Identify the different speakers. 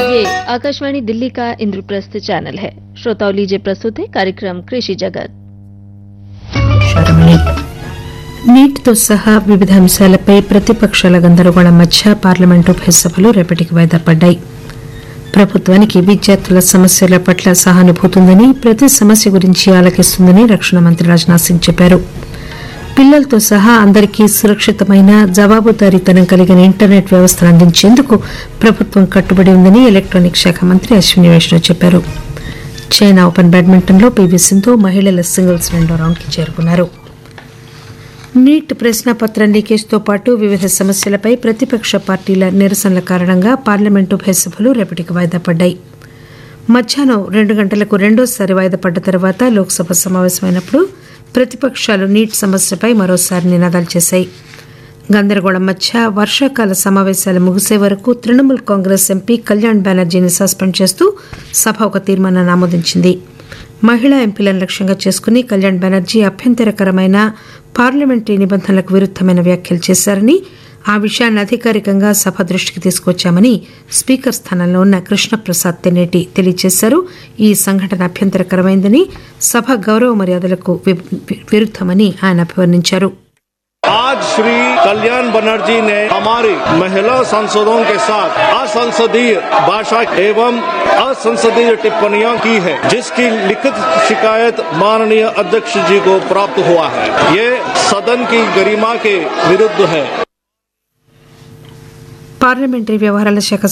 Speaker 1: ये आकाशवाणी दिल्ली का इंद्रप्रस्थ चैनल है श्रोताओं लीजिए प्रस्तुत है कार्यक्रम कृषि जगत
Speaker 2: శరమణి నీటితో సహా వివిధ అంశాలపై ప్రతిపక్షాల గందరగోళం మధ్య పార్లమెంటు ఉభయ సభలు రేపటికి వాయిదా పడ్డాయి ప్రభుత్వానికి విద్యార్థుల సమస్యల పట్ల సహానుభూతి ఉందని ప్రతి సమస్య గురించి ఆలకిస్తుందని రక్షణ మంత్రి రాజ్నాథ్ సింగ్ చెప్పారు పిల్లలతో సహా అందరికీ సురక్షితమైన జవాబుదారీతనం కలిగిన ఇంటర్నెట్ వ్యవస్థను అందించేందుకు ప్రభుత్వం కట్టుబడి ఉందని ఎలక్ట్రానిక్ శాఖ మంత్రి అశ్విని వైష్ణవ్ చెప్పారు చైనా ఓపెన్ బ్యాడ్మింటన్లో పీవీ సింధు మహిళల సింగిల్స్ రెండో రౌండ్కి చేరుకున్నారు నీట్ ప్రశ్నపత్ర లీకేజ్తో పాటు వివిధ సమస్యలపై ప్రతిపక్ష పార్టీల నిరసనల కారణంగా పార్లమెంటు ఉభయ సభలు రేపటికి వాయిదా పడ్డాయి మధ్యాహ్నం రెండు గంటలకు రెండోసారి వాయిదా పడ్డ తర్వాత లోక్సభ సమావేశమైనప్పుడు ప్రతిపక్షాలు నీట్ సమస్యపై మరోసారి నినాదాలు చేశాయి గందరగోళం మధ్య వర్షాకాల సమావేశాలు ముగిసే వరకు తృణమూల్ కాంగ్రెస్ ఎంపీ కళ్యాణ్ బెనర్జీని సస్పెండ్ చేస్తూ సభ ఒక తీర్మానాన్ని ఆమోదించింది మహిళా ఎంపీలను లక్ష్యంగా చేసుకుని కళ్యాణ్ బెనర్జీ అభ్యంతరకరమైన పార్లమెంటరీ నిబంధనలకు విరుద్దమైన వ్యాఖ్యలు చేశారని ఆ విషయాన్ని అధికారికంగా సభ దృష్టికి తీసుకొచ్చామని స్పీకర్ స్థానంలో ఉన్న కృష్ణప్రసాద్ తెన్నేటి తెలియజేశారు ఈ సంఘటన అభ్యంతరకరమైందని సభ గౌరవ మర్యాదలకు వి- వి- విరుద్దమని ఆయన అభివర్ణించారు
Speaker 3: आज श्री कल्याण बनर्जी ने हमारी महिला सांसदों के साथ असंसदीय भाषा एवं असंसदीय टिप्पणियां की है जिसकी लिखित शिकायत माननीय अध्यक्ष जी को प्राप्त हुआ है ये सदन की गरिमा के विरुद्ध है
Speaker 2: పార్లమెంటరీ వ్యవహారాల శాఖ